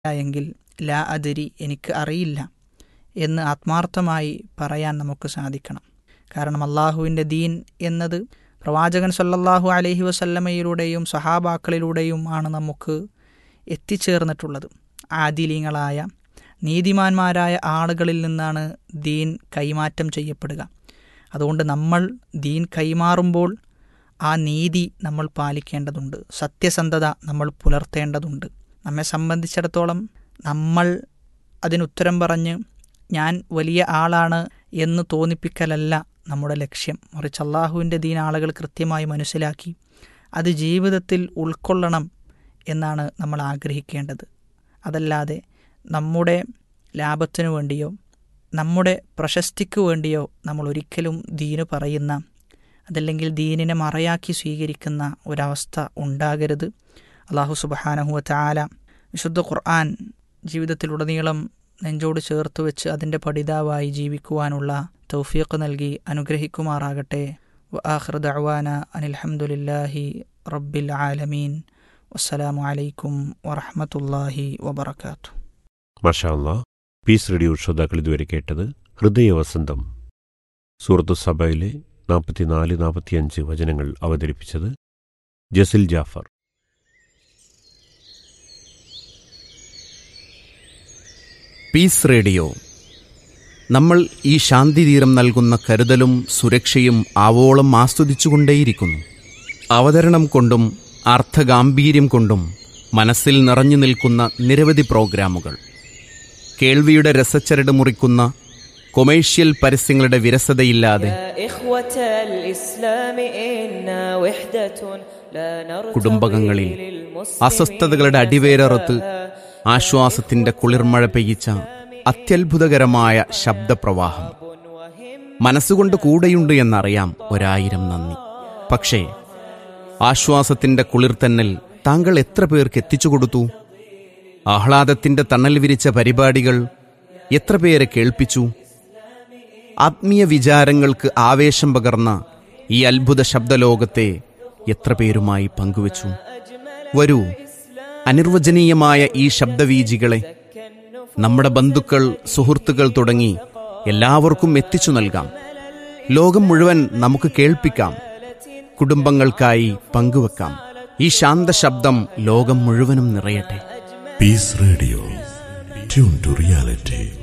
എങ്കിൽ ലാ അതിരി എനിക്ക് അറിയില്ല എന്ന് ആത്മാർത്ഥമായി പറയാൻ നമുക്ക് സാധിക്കണം കാരണം അള്ളാഹുവിൻ്റെ ദീൻ എന്നത് പ്രവാചകൻ സല്ലല്ലാഹു അലൈഹി വസല്ലമയിലൂടെയും സഹാബാക്കളിലൂടെയും ആണ് നമുക്ക് എത്തിച്ചേർന്നിട്ടുള്ളത് ആദിലീങ്ങളായ നീതിമാന്മാരായ ആളുകളിൽ നിന്നാണ് ദീൻ കൈമാറ്റം ചെയ്യപ്പെടുക അതുകൊണ്ട് നമ്മൾ ദീൻ കൈമാറുമ്പോൾ ആ നീതി നമ്മൾ പാലിക്കേണ്ടതുണ്ട് സത്യസന്ധത നമ്മൾ പുലർത്തേണ്ടതുണ്ട് നമ്മെ സംബന്ധിച്ചിടത്തോളം നമ്മൾ അതിനുത്തരം പറഞ്ഞ് ഞാൻ വലിയ ആളാണ് എന്ന് തോന്നിപ്പിക്കലല്ല നമ്മുടെ ലക്ഷ്യം മറിച്ച് അള്ളാഹുവിൻ്റെ ദീൻ ആളുകൾ കൃത്യമായി മനസ്സിലാക്കി അത് ജീവിതത്തിൽ ഉൾക്കൊള്ളണം എന്നാണ് നമ്മൾ ആഗ്രഹിക്കേണ്ടത് അതല്ലാതെ നമ്മുടെ ലാഭത്തിനു വേണ്ടിയോ നമ്മുടെ പ്രശസ്തിക്ക് വേണ്ടിയോ നമ്മൾ ഒരിക്കലും ദീന് പറയുന്ന അതല്ലെങ്കിൽ ദീനിനെ മറയാക്കി സ്വീകരിക്കുന്ന ഒരവസ്ഥ ഉണ്ടാകരുത് അള്ളാഹു സുബഹാനഹുവ ചാല വിശുദ്ധ ഖുർആൻ ജീവിതത്തിലുടനീളം നെഞ്ചോട് ചേർത്ത് വെച്ച് അതിൻ്റെ പഠിതാവായി ജീവിക്കുവാനുള്ള തൗഫീഖ് നൽകി അനുഗ്രഹിക്കുമാറാകട്ടെ വആഖിർ ദഅവാന അനിൽഹംദുലില്ലാഹി റബ്ബിൽ ആലമീൻ വസ്സലാമു അലൈക്കും വറഹ്മത്തുള്ളാഹി വബറകാതുഹു മഷാല്ല പീസ് റേഡിയോ ശ്രോതാക്കൾ ഇതുവരെ കേട്ടത് ഹൃദയവസന്തം സൂറത്തു സഭയിലെ നാൽപ്പത്തിനാല് നാൽപ്പത്തിയഞ്ച് വചനങ്ങൾ അവതരിപ്പിച്ചത് ജസിൽ ജാഫർ പീസ് റേഡിയോ നമ്മൾ ഈ ശാന്തിതീരം നൽകുന്ന കരുതലും സുരക്ഷയും ആവോളം ആസ്വദിച്ചുകൊണ്ടേയിരിക്കുന്നു അവതരണം കൊണ്ടും അർത്ഥഗാംഭീര്യം കൊണ്ടും മനസ്സിൽ നിറഞ്ഞു നിൽക്കുന്ന നിരവധി പ്രോഗ്രാമുകൾ കേൾവിയുടെ രസച്ചരട് മുറിക്കുന്ന കൊമേഴ്ഷ്യൽ പരസ്യങ്ങളുടെ വിരസതയില്ലാതെ يا إخوة الإسلام إنا وحدة لا نرتضي കുടുംബകങ്ങളിൽ للمسلمين അസ്വസ്ഥതകളുടെ അടിവേരറുത്ത് ആശ്വാസത്തിന്റെ കുളിർമഴ പെയ്യിച്ച അത്യത്ഭുതകരമായ ശബ്ദപ്രവാഹം മനസ്സുകൊണ്ട് കൂടെയുണ്ട് എന്നറിയാം ഒരായിരം നന്ദി പക്ഷേ ആശ്വാസത്തിന്റെ കുളിർത്തന്നൽ താങ്കൾ എത്ര പേർക്ക് എത്തിച്ചു കൊടുത്തു ആഹ്ലാദത്തിന്റെ തണൽ വിരിച്ച പരിപാടികൾ എത്ര പേരെ കേൾപ്പിച്ചു ആത്മീയ വിചാരങ്ങൾക്ക് ആവേശം പകർന്ന ഈ അത്ഭുത ശബ്ദലോകത്തെ എത്ര പേരുമായി പങ്കുവച്ചു വരൂ അനിർവചനീയമായ ഈ ശബ്ദവീജികളെ നമ്മുടെ ബന്ധുക്കൾ സുഹൃത്തുക്കൾ തുടങ്ങി എല്ലാവർക്കും എത്തിച്ചു നൽകാം ലോകം മുഴുവൻ നമുക്ക് കേൾപ്പിക്കാം കുടുംബങ്ങൾക്കായി പങ്കുവെക്കാം ഈ ശാന്ത ശബ്ദം ലോകം മുഴുവനും നിറയട്ടെ Peace Radio. Tune to reality.